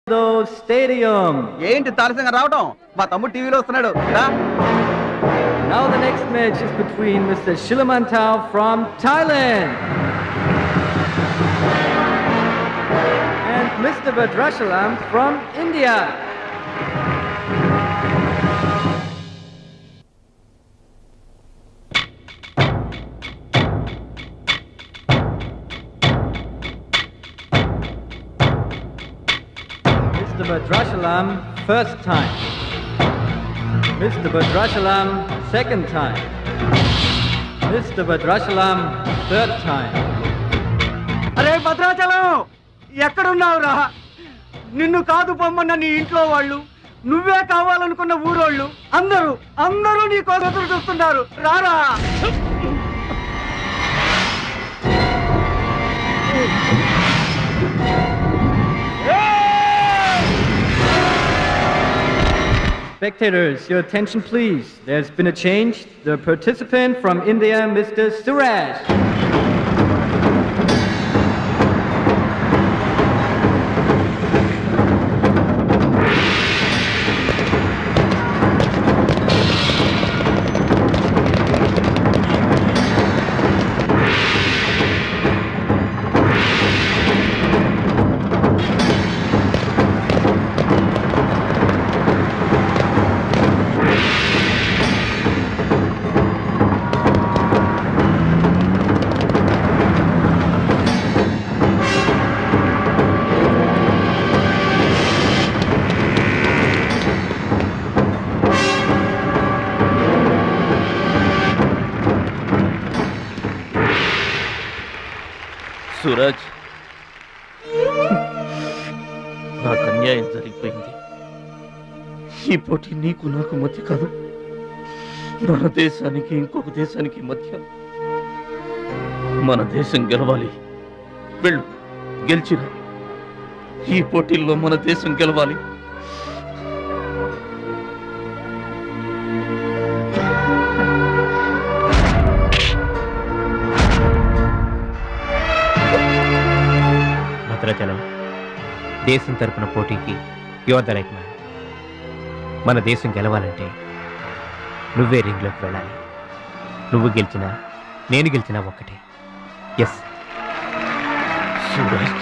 Stadium. ఏంటి తారసంగా రావటం మా తమ్ముడు టీవీలో వస్తున్నాడు రా. Now the next match is between Mr. Shilamantau from Thailand and Mr. Badrashalam from India. Mr. Badrashalam, first time. Mr. Badrashalam, second time. Mr. Badrashalam, third time. అరే భద్రాచలం ఎక్కడున్నావురా నిన్ను కాదు పొమ్మన్న నీ ఇంట్లో వాళ్ళు నువ్వే కావాలనుకున్న ఊరోళ్ళు అందరూ అందరూ నీ కోసం ఎదురు చూస్తున్నారు రారా Spectators, your attention please. There's been a change. The participant from India, Mr. Suraj. Suraj నాకు అన్యాయం జరిగిపోయింది ఈ పోటీ నీకు నాకు మధ్య కాదు మన దేశానికి ఇంకొక దేశానికి మధ్య మన దేశం గెలవాలి వెళ్ళు గెలిచిరా ఈ పోటీల్లో మన దేశం గెలవాలి భద్రాచలం దేశం తరపున పోటీకి యువర్ ద రైట్ మ్యాన్ మన దేశం గెలవాలంటే నువ్వే రింగ్లోకి వెళ్ళాలి నువ్వు గెలిచినా నేను గెలిచినా ఒక్కటే ఎస్ Suraj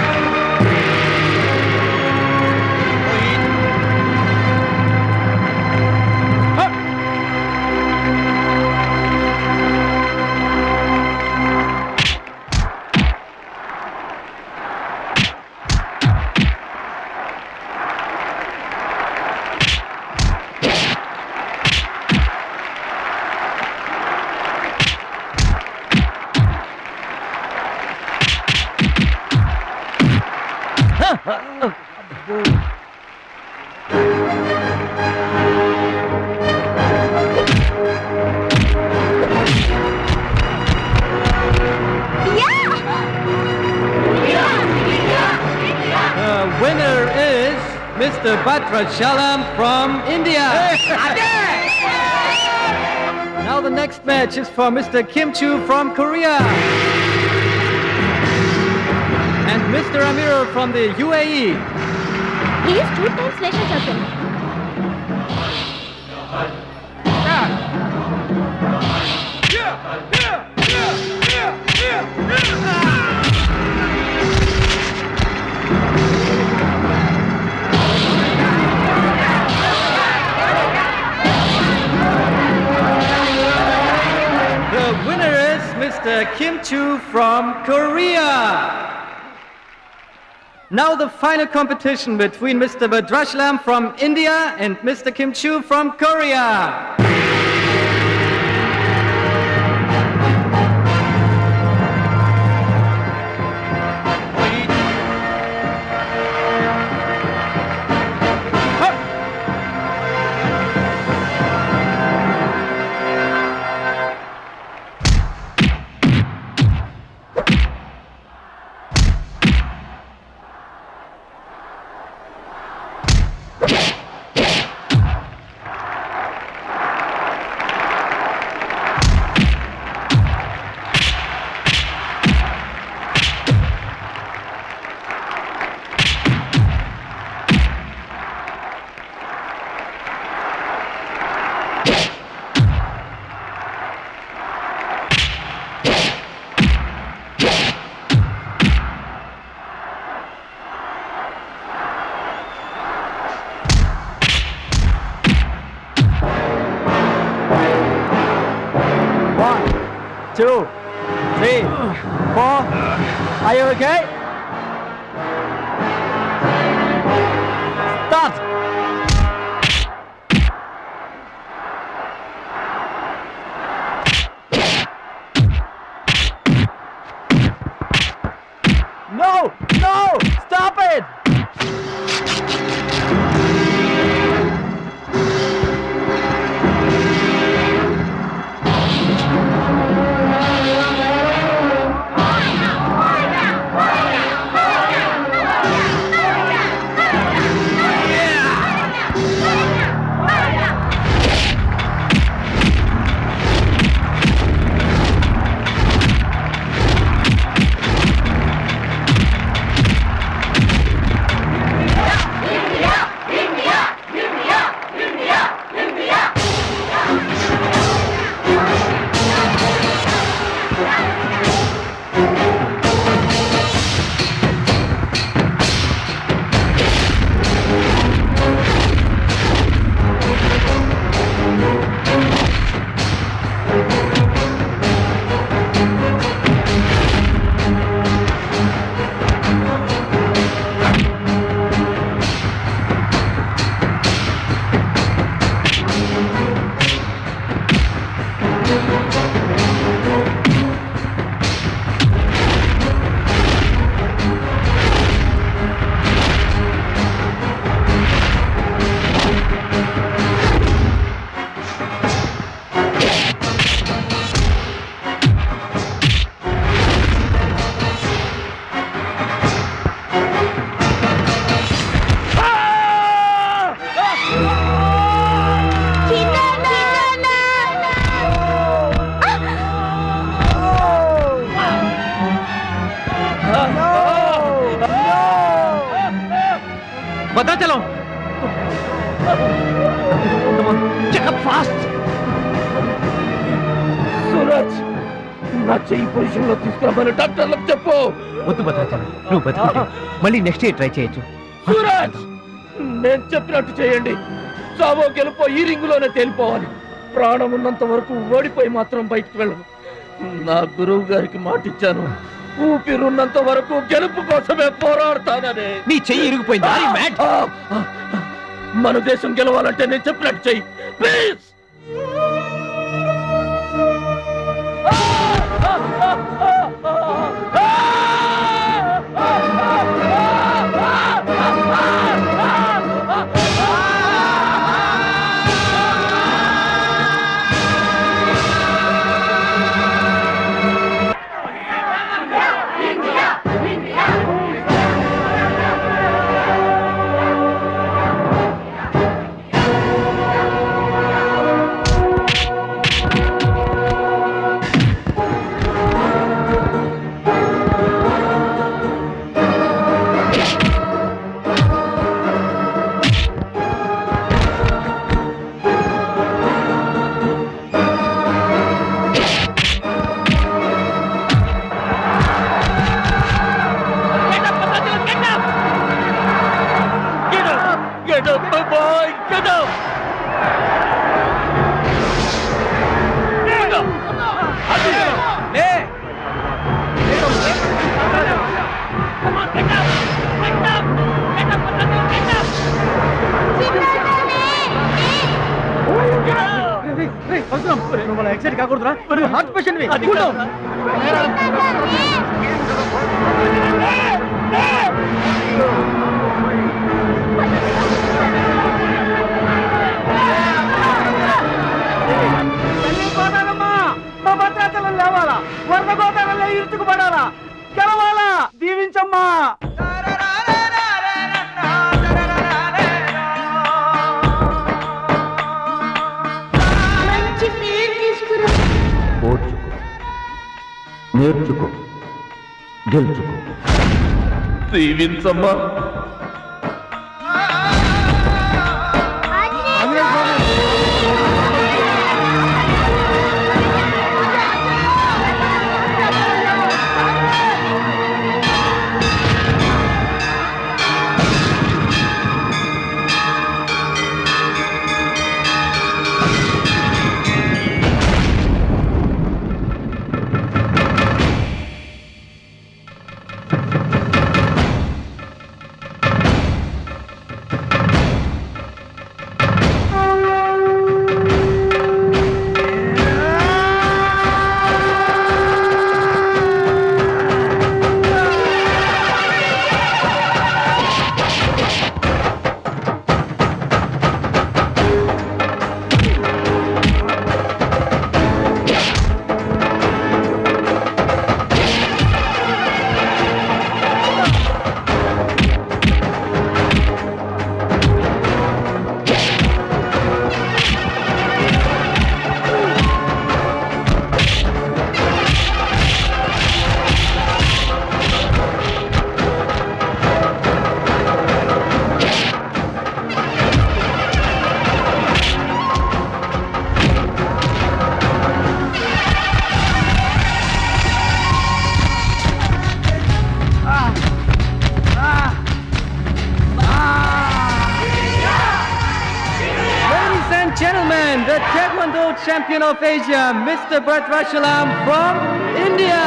The winner is Mr. Badrashalam from India. Now the next match is for Mr. Kim Chu from Korea. And Mr. Amir from the UAE. He is two times national champion. The winner is Mr. Kim Chu from Korea. Now the final competition between Mr. Badrashlam from India and Mr. Kim Chu from Korea. two, three, four. Are you okay? Start. No! No! Stop it! Bhadrachalam fast Suraj నా చెయ్యి position లో తీసుకురామని డాక్టర్లకు చెప్పు వద్దు భద్రాచలం నువ్వు బతుకుంటే మళ్ళీ next year try చేయొచ్చు సూరజ్ నేను చెప్పినట్టు చేయండి చావో గెలుపో ఈ రింగులోనే తేలిపోవాలి ప్రాణం ఉన్నంత వరకు ఓడిపోయి మాత్రం బయటికి వెళ్ళను నా గురువు గారికి మాటిచ్చాను ఊపిరున్నంత వరకు గెలుపు కోసమే పోరాడతానని నీ చెయ్యి ఇరిగిపోయింది Are you mad? ఆ, ఆ, ఆ. మన దేశం గెలవాలంటే నేను చెప్పినట్టు చెయ్యి please Get up, my boy! Get up! Get up! నువ్వు మన ఎక్సైట్ కాకూడదురా నువ్వు హార్ట్ పేషెంట్ మా భద్రాచలం లేవాలా వరద గోదావరిలో ఇరుచుకుపడాలా గెలవాలా దీవించమ్మా మంచి పేరు తీసుకురా ఓర్చుకో నేర్చుకో గెలుచుకో దీవించమ్మా the Taekwondo champion of Asia, Mr. Bharat Rashalam from India.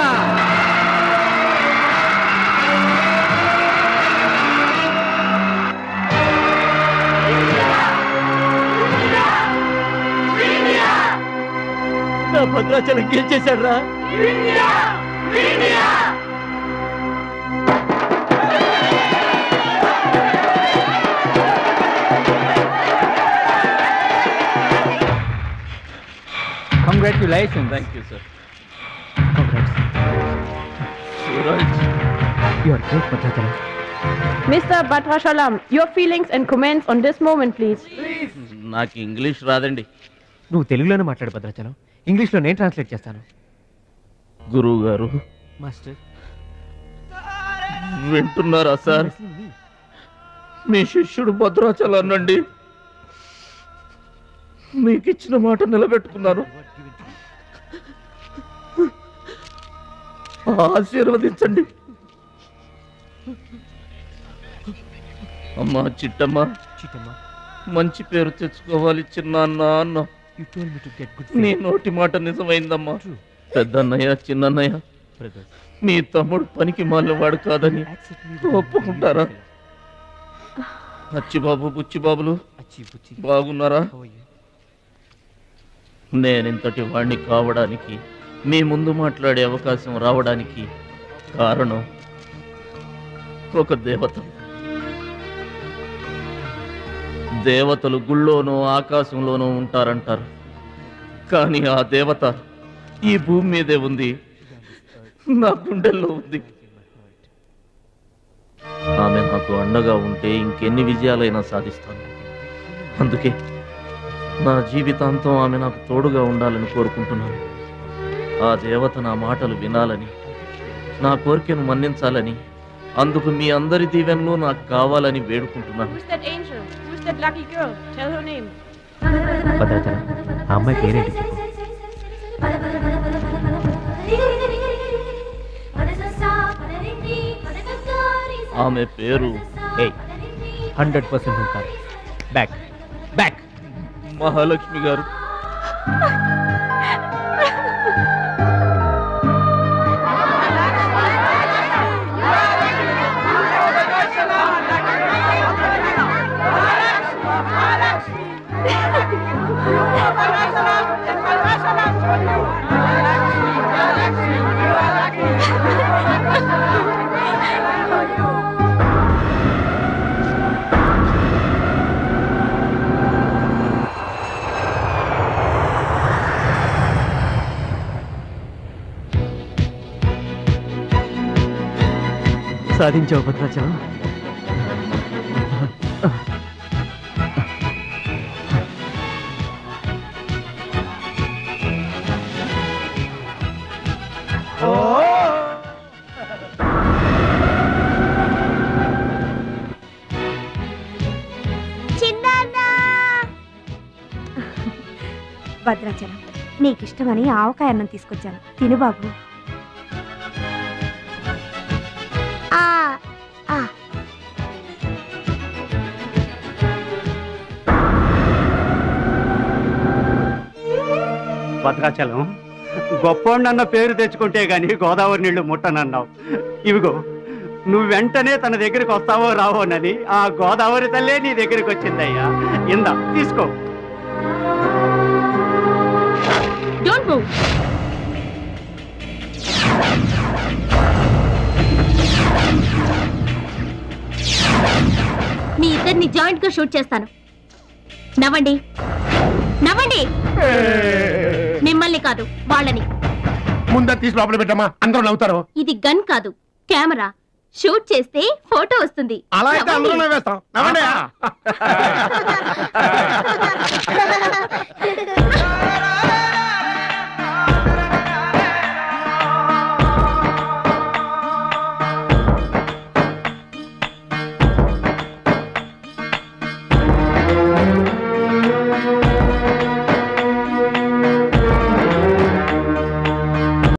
నా భద్రాచలం గెలిచేశాడు రా Congratulations. Thank you sir Congrats. Suraj You are great, Bhadrachalam Mr. Batrashalam, your feelings and comments on this moment, please. నాకు ఇంగ్లీష్ రాదండి నువ్వు తెలుగులోనే మాట్లాడు భద్రాచలం ఇంగ్లీష్లో నేను ట్రాన్స్లేట్ చేస్తాను గురువు గారు మాస్టర్ వింటున్నారా సార్ మీ శిష్యుడు భద్రాచలాన్నండి మీకు ఇచ్చిన మాట నిలబెట్టుకున్నాను ఆశీర్వదించండి అమ్మా చిట్టమ్మ చీటమ్మా మంచి పేరు తెచ్చుకోవాలి చిన్నాన్న అన్న you told me to get good నీ నోటి మాట నిజమైందమ్మా పెద్దన్నయ్య చిన్నన్నయ్య బ్రదర్స్ మీ తమ్ముడు పనికి మాలినవాడు కాదని ఒప్పుకుంటారా అచ్చిబాబు బుచ్చిబాబులు అచ్చి బుచ్చి బాగున్నారా How are you? నేనింతటి వాణ్ణి కావడానికి మీ ముందు మాట్లాడే అవకాశం రావడానికి కారణం ఒక దేవత దేవతలు గుళ్ళోనో ఆకాశంలోనో ఉంటారంటారు కానీ ఆ దేవత ఈ భూమి మీదే ఉంది నా గుండెల్లో ఉంది ఆమె నాకు అండగా ఉంటే ఇంకెన్ని విజయాలైనా సాధిస్తాను అందుకే నా జీవితాంతం ఆమె నాకు తోడుగా ఉండాలని కోరుకుంటున్నాను ఆ దేవత నా మాటలు వినాలని నా కోరికను మన్నించాలని అందుకు మీ అందరి దీవెనలు నాకు కావాలని వేడుకుంటున్నాను Who's that angel? Who's that lucky girl? Tell her name. Bhadrachalam ఆ అమ్మాయి పేరేంటి ఆమె పేరు ఏయ్ హండ్రెడ్ పర్సెంట్ నువ్వు కాదు బ్యాక్ బ్యాక్ మహాలక్ష్మి గారు సాధించావు భద్రాచలం భద్రాచలం నీకు ఇష్టమని ఆవకాయ అన్నం తీసుకొచ్చాను తిను బాబు ఆ, ఆ. భద్రాచలం గొప్పోండన్న పేరు తెచ్చుకుంటే గాని గోదావరి నీళ్లు ముట్టనన్నావు ఇవిగో నువ్వు వెంటనే తన దగ్గరికి వస్తావో రావోనని ఆ గోదావరి తల్లే నీ దగ్గరికి వచ్చిందయ్యా ఇందా తీసుకో Don't move. మీ ఇద్దరిని జాయింట్ గా షూట్ చేస్తాను నవ్వండి నవ్వండి మిమ్మల్ని కాదు వాళ్ళని ముందా తీసి లోపల పెట్టమ్మా అందరూ నవ్వుతారు ఇది గన్ కాదు కెమెరా షూట్ చేస్తే ఫోటో వస్తుంది అలా అయితే అందరూ నవ్వండి. నవ్వేస్తాం నవ్వండి